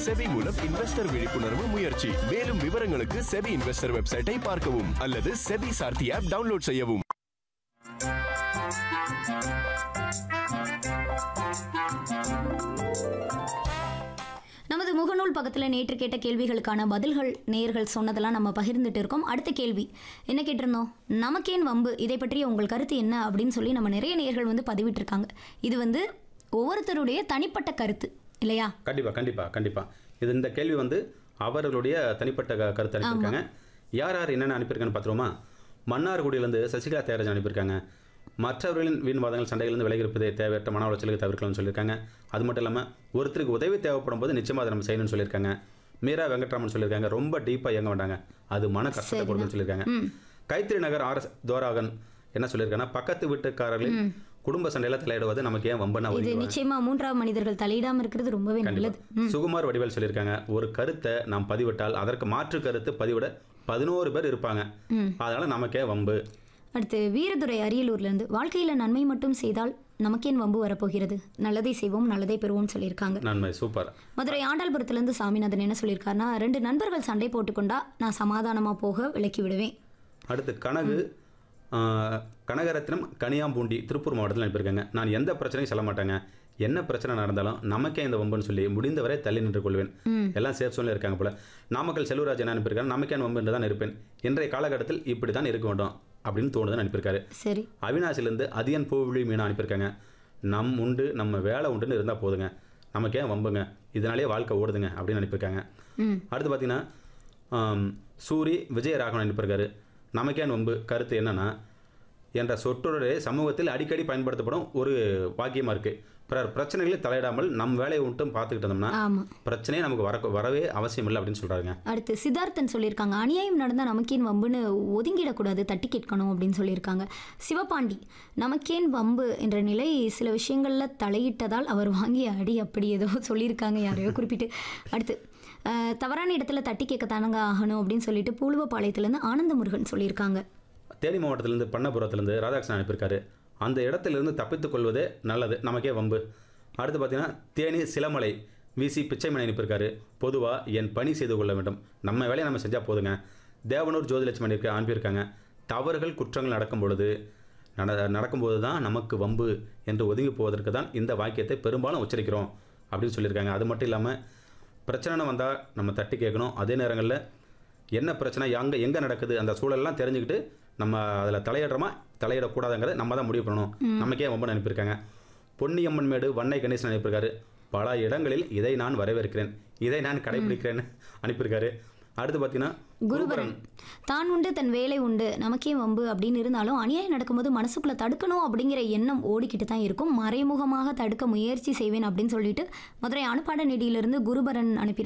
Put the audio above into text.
SEBI மூலம் investor விழிப்புணர்வு முயற்சி மேலும் விவரங்களுக்கு செபி இன்வெஸ்டர் வெப்சைட்டை பார்க்கவும் அல்லது செபி சார்த்தி ஆப் டவுன்லோட் செய்யவும் நமது முகநூல் பக்கத்தில் நேற்று கேட்ட கேள்விகளுக்கான பதில்கள் நேயர்கள் சொன்னதெல்லாம் நம்ம பகிர்ந்துட்டு இருக்கோம் அடுத்த கேள்வி என்ன கேட்டிருந்தோம் நமக்கேன் வம்பு இதை பற்றிய உங்கள் கருத்து என்ன அப்படின்னு சொல்லி நம்ம நிறைய நேயர்கள் வந்து பதிவிட்டிருக்காங்க இது வந்து ஒவ்வொருத்தருடைய தனிப்பட்ட கருத்து இல்லையா கண்டிப்பா கண்டிப்பா கண்டிப்பா இது இந்த கேள்வி வந்து அவர்களுடைய தனிப்பட்ட க- கருத்து அனுப்பியிருக்காங்க யார் யார் என்னென்ன அனுப்பியிருக்கான்னு பார்த்துருவோமா மன்னார்குடியிலேருந்து சசிகலா தேரஜன் அனுப்பியிருக்காங்க மற்றவர்களின் வீண் வாதங்கள் சண்டைகளிலிருந்து விலகி இருப்பதை தேவையற்ற மன உளைச்சலுக்கு தவிர்க்கலாம்னு சொல்லியிருக்காங்க அது மட்டும் இல்லாமல் ஒருத்தருக்கு உதவி தேவைப்படும் போது நிச்சயமாக அதை நம்ம செய்யணும்னு சொல்லியிருக்காங்க மீரா வெங்கட்ராமன் சொல்லியிருக்காங்க ரொம்ப டீப்பாக இயங்க வேண்டாங்க அது மன கஷ்டத்தை கொடுக்குன்னு சொல்லியிருக்காங்க கைத்திரி நகர் ஆர்எஸ் தோராகன் என்ன சொல்லியிருக்காங்கன்னா பக்கத்து வீட்டுக்காரர்களின் குடும்ப சண்டையில தலையிடுவது நமக்கு ஏன் வம்பன இது ஒதுங்கி நிச்சயமா மூன்றாம் மனிதர்கள் தலையிடாம இருக்கிறது ரொம்பவே நல்லது கண்டிப்பா. சுகுமார் வடிவேல் சொல்லியிருக்காங்க ஒரு கருத்தை நாம் பதிவிட்டால் அதற்கு மாற்று கருத்து பதிவிட பதினோரு பேர் இருப்பாங்க அதனால நமக்கே வம்பு அடுத்து வீரதுரை அரியலூர்ல இருந்து வாழ்க்கையில நன்மை மட்டும் செய்தால் நமக்கேன் வம்பு வரப்போகிறது நல்லதை செய்வோம் நல்லதை பெறுவோம்னு சொல்லியிருக்காங்க நன்மை சூப்பர் மதுரை ஆண்டாள்புரத்துலேருந்து சாமிநாதன் என்ன சொல்லியிருக்காருன்னா ரெண்டு நண்பர்கள் சண்டை போட்டுக்கொண்டா நான் சமாதானமா போக விலக்கி விடுவேன் அடுத்து கனகு ஆஹ், கனகரத்னம் கனியாம்பூண்டி திருப்பூர் மாவட்டத்தில் அனுப்பியிருக்காங்க நான் எந்த பிரச்சனையும் சொல்ல மாட்டேங்க என்ன பிரச்சனை நடந்தாலும் நமக்கே இந்த வம்புன்னு சொல்லி முடிந்தவரை தள்ளி நின்று கொள்வேன் எல்லாம் சேஃப் சோனில் இருக்காங்க போல நாமக்கல் செல்வராஜ் என்ன அனுப்பியிருக்காரு நமக்கே வம்பு தான் இருப்பேன் இன்றைய காலகட்டத்தில் இப்படி தான் இருக்க வேண்டும் அப்படின்னு தோணுதுன்னு அனுப்பியிருக்காரு சரி அவினாசிலேருந்து அதியன் பூவிழி மீனா அனுப்பியிருக்காங்க நம் உண்டு நம்ம வேலை உண்டுன்னு இருந்தால் போதுங்க நமக்கே வம்புங்க இதனாலே வாழ்க்கை ஓடுதுங்க அப்படின்னு அனுப்பியிருக்காங்க ம் அடுத்து பார்த்தீங்கன்னா ஆம், சூரி விஜயராகவன் அனுப்பியிருக்காரு நமக்கே வம்பு கருத்து என்னன்னா என்ற சொற்றொடரே சமூகத்தில் அடிக்கடி பயன்படுத்தப்படும் ஒரு வாக்கியமாக இருக்குது பிறர் பிரச்சனைகளை தலையிடாமல் நம் வேலையை மட்டும் பார்த்துக்கிட்டு இருந்தோம்னா ஆமா பிரச்சனையே நமக்கு வர வரவே அவசியம் இல்லை அப்படின்னு சொல்கிறாங்க அடுத்து சித்தார்த்தன் சொல்லியிருக்காங்க அநியாயம் நடந்தால் நமக்கேன் வம்புன்னு ஒதுங்கிடக்கூடாது தட்டி கேட்கணும் அப்படின்னு சொல்லியிருக்காங்க சிவபாண்டி நமக்கேன் வம்பு என்ற நிலை சில விஷயங்களில் தலையிட்டதால் அவர் வாங்கிய அடி அப்படி ஏதோ சொல்லியிருக்காங்க யாரையோ குறிப்பிட்டு அடுத்து அஹ், தவறான இடத்துல தட்டி கேட்கத்தானங்க ஆகணும் அப்படின்னு சொல்லிட்டு பூலுவப்பாளையத்துலேருந்து ஆனந்த முருகன் சொல்லியிருக்காங்க தேனி மாவட்டத்திலேருந்து பண்ணபுரத்துலேருந்து ராதாகிருஷ்ணன் அனுப்பியிருக்காரு அந்த இடத்திலிருந்து தப்பித்துக் கொள்வதே நல்லது நமக்கே வம்பு அடுத்து பார்த்தீங்கன்னா தேனி சிலமலை விசி பிச்சைமணி அனுப்பியிருக்காரு பொதுவாக என் பணி செய்து கொள்ள வேண்டும் நம்ம வேலையை நம்ம செஞ்சால் போதுங்க தேவனூர் ஜோதிலட்சுமி அனுப்பி அனுப்பியிருக்காங்க தவறுகள் குற்றங்கள் நடக்கும் பொழுது நட நடக்கும்போது தான் நமக்கு வம்பு என்று ஒதுங்கி போவதற்கு தான் இந்த வாக்கியத்தை பெரும்பாலும் உச்சரிக்கிறோம் அப்படின்னு சொல்லியிருக்காங்க அது மட்டும் இல்லாமல் பிரச்சனைன்னு வந்தால் நம்ம தட்டி கேட்கணும் அதே நேரங்களில் என்ன பிரச்சனை எங்கே எங்கே நடக்குது அந்த சூழலெல்லாம் தெரிஞ்சுக்கிட்டு நம்ம அதில் தலையிடுறோமா தலையிடக்கூடாதுங்கிறத நம்ம தான் முடிவு பண்ணணும் நமக்கே வம்பன் அனுப்பியிருக்காங்க பொன்னியம்மன் மேடு வண்ணை கணேசன் அனுப்பியிருக்காரு பல இடங்களில் இதை நான் வரவேற்கிறேன் இதை நான் கடைபிடிக்கிறேன்னு அனுப்பியிருக்காரு அடுத்து பார்த்தீங்கன்னா குருபரன் தான் உண்டு தன் வேலை உண்டு நமக்கே வம்பு அப்படின்னு இருந்தாலும் அநியாயம் நடக்கும்போது மனசுக்குள்ள தடுக்கணும் அப்படிங்கிற எண்ணம் ஓடிக்கிட்டு தான் இருக்கும் மறைமுகமாக தடுக்க முயற்சி செய்வேன் அப்படின்னு சொல்லிட்டு மதுரை அனுப்பாட நெடியிலிருந்து குருபரன் அனுப்பி